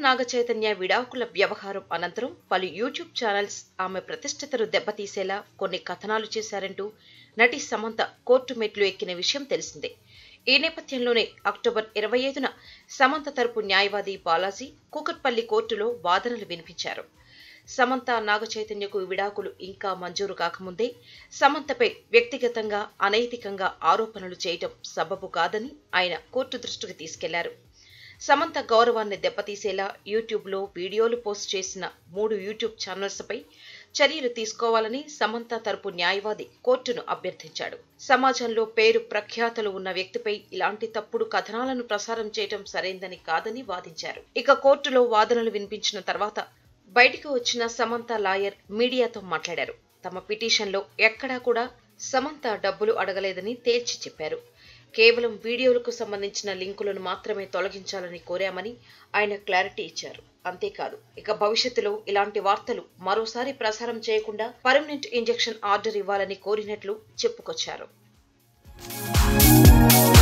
నాగచైతన్య విడాకుల వ్యవహారం అనంతరం పలు యూట్యూబ్ ఛానల్స్ ఆమె ప్రతిష్టతను దెబ్బతీసేలా కొన్ని కథనాలు చేశారంటూ నటి సమంత కోర్టు మెట్లు ఎక్కిన విషయం తెలిసిందే ఈ నేపథ్యంలోనే అక్టోబర్ ఇరవై ఐదున సమంత తరపు న్యాయవాది బాలాజీ కూకట్పల్లి కోర్టులో వాదనలు వినిపించారు సమంత నాగచైతన్యకు విడాకులు ఇంకా మంజూరు కాకముందే సమంతపై వ్యక్తిగతంగా అనైతికంగా ఆరోపణలు చేయటం సబబు కాదని ఆయన కోర్టు దృష్టికి తీసుకెళ్లారు సమంత గౌరవాన్ని దెబ్బతీసేలా యూట్యూబ్లో వీడియోలు పోస్ట్ చేసిన మూడు యూట్యూబ్ ఛానల్స్పై చర్యలు తీసుకోవాలని సమంత తరపు న్యాయవాది కోర్టును అభ్యర్థించాడు సమాజంలో పేరు ప్రఖ్యాతలు ఉన్న వ్యక్తిపై ఇలాంటి తప్పుడు కథనాలను ప్రసారం చేయటం సరైందని కాదని వాదించారు ఇక కోర్టులో వాదనలు వినిపించిన తర్వాత బయటకు వచ్చిన సమంత లాయర్ మీడియాతో మాట్లాడారు తమ పిటిషన్లో ఎక్కడా కూడా సమంత డబ్బులు అడగలేదని తేల్చి చెప్పారు కేవలం వీడియోలకు సంబంధించిన లింకులను మాత్రమే తొలగించాలని కోరామని ఆయన క్లారిటీ ఇచ్చారు అంతేకాదు ఇక భవిష్యత్తులో ఇలాంటి వార్తలు మరోసారి ప్రసారం చేయకుండా పర్మనెంట్ ఇంజెక్షన్ ఆర్డర్ ఇవ్వాలని కోరినట్లు చెప్పుకొచ్చారు